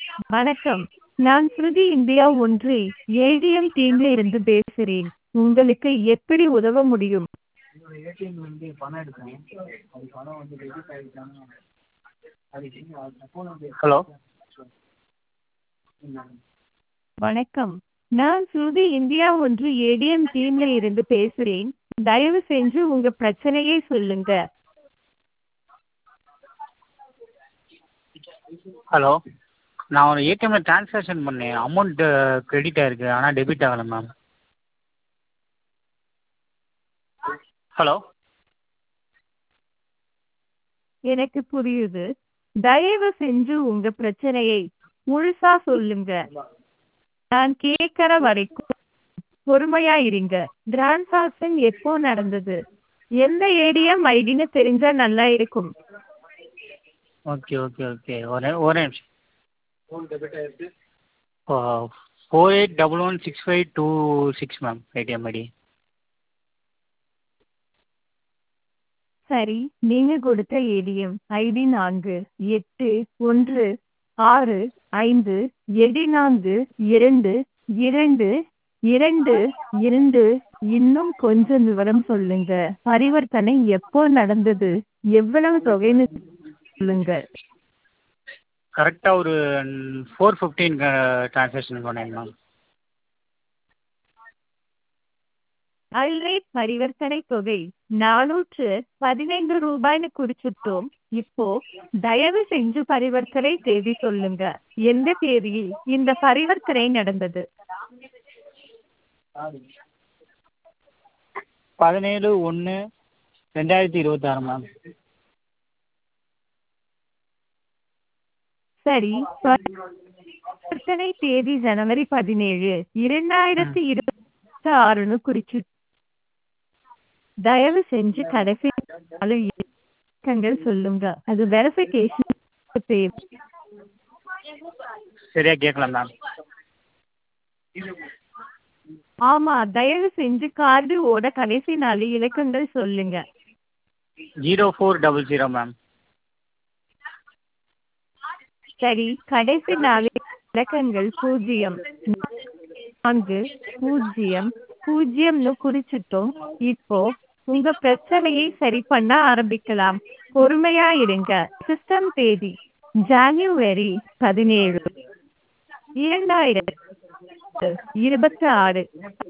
வணக்கம் நான் ஸ்ருதி இந்தியா ஒன்று ஏடிஎம் டீம்ல இருந்து பேசுகிறேன் உங்களுக்கு எப்படி உதவ முடியும் என்னோட ஏடிஎம்ல இருந்து பணம் எடுத்தேன் அது பணம் வந்து டெபிட் ஆகிடுச்சான்னு அதுக்கு ஃபோன் வந்து ஹலோ வணக்கம் நான் ஸ்ருதி இந்தியா ஒன்று ஏடிஎம் டீம்ல இருந்து பேசுகிறேன் தயவு செஞ்சு உங்க பிரச்சனையை சொல்லுங்க ஹலோ நான் ஒரு ஏடிஎம்ல ட்ரான்ஸாக்ஷன் பண்ணேன் அமௌண்ட்டு கிரெடிட் ஆயிருக்கு ஆனால் டெபிட் ஆகலை மேம் ஹலோ எனக்கு புரியுது தயவு செஞ்சு உங்க பிரச்சனையை முழுசா சொல்லுங்க நான் கேட்கிற வரைக்கும் பொறுமையா இருங்க டிரான்சாக்ஷன் எப்போ நடந்தது எந்த ஏடிஎம் ஐடின்னு தெரிஞ்சா நல்லா இருக்கும் ஓகே ஓகே ஓகே ஒரே ஒரே நிமிஷம் four eight double one six five two six ma'am ATM ID சரி நீங்க கொடுத்த ஏடிஎம் ஐடி நான்கு எட்டு ஒன்று ஆறு ஐந்து எட்டு நான்கு இரண்டு இரண்டு இரண்டு இரண்டு இன்னும் கொஞ்சம் விவரம் சொல்லுங்க பரிவர்த்தனை எப்போ நடந்தது எவ்வளவு தொகைன்னு சொல்லுங்க கரெக்டாக ஒரு ஃபோர் ஃபிஃப்டீன் ட்ரான்ஸாக்ஷன் பண்ணேன் மேம் ஐரேட் பரிவர்த்தனை தொகை நானூற்று பதினைந்து ரூபாய்னு குறிச்சிட்டோம் இப்போ தயவு செஞ்சு பரிவர்த்தனை தேதி சொல்லுங்க எந்த தேதியில் இந்த பரிவர்த்தனை நடந்தது பதினேழு ஒன்று ரெண்டாயிரத்தி இருபத்தாறு மேம் சரி பரிவர்த்தனை தேதி ஜனவரி பதினேழு இரண்டாயிரத்தி இருபத்தி ஆறுன்னு குறிச்சு தயவு செஞ்சு கடைசி நாலு இலக்கங்கள் சொல்லுங்க அது வெரிஃபிகேஷன் தேவை சரியா கேட்கல மேம் ஆமா தயவு செஞ்சு கார்டு ஓட கடைசி நாலு இலக்கங்கள் சொல்லுங்க zero four double zero ma'am சரி கடைசி நாலு இலக்கங்கள் பூஜ்ஜியம் நான்கு பூஜ்ஜியம் பூஜ்ஜியம்னு குறிச்சிட்டோம் இப்போ உங்க பிரச்சனையை சரி பண்ண ஆரம்பிக்கலாம் பொறுமையா இருங்க சிஸ்டம் தேதி ஜான்யுவரி பதினேழு இரண்டாயிரத்து இருபத்தி ஆறு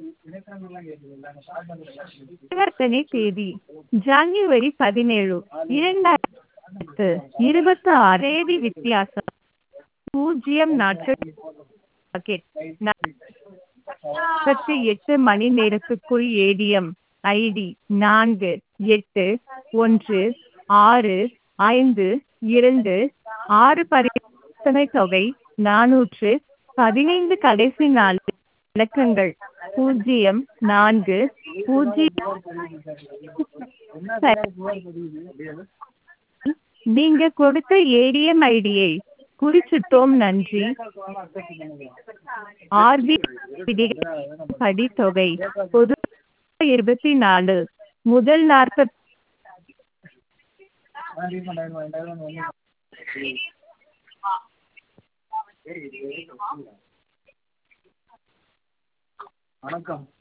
பரிவர்த்தனை தேதி ஜான்யுவரி பதினேழு இரண்டாயிரத்து இருபத்தி ஆறு தேதி வித்தியாசம் பூஜ்ஜியம் நாட்கள் பாக்கெட் நாற்பத்தி எட்டு மணி நேரத்துக்குள் ஏடிஎம் ஐடி நான்கு எட்டு ஒன்று ஆறு ஐந்து இரண்டு ஆறு பரிவர்த்தனை தொகை நானூற்று பதினைந்து கடைசி நாலு இலக்கங்கள் பூஜ்ஜியம் நான்கு பூஜ்ஜியம் நீங்க கொடுத்த ஏடிஎம் ஐடியை குறிச்சிட்டோம் நன்றி ஆர்பி படி தொகை பொது இருபத்தி நாலு முதல் நாற்பத்தி வணக்கம்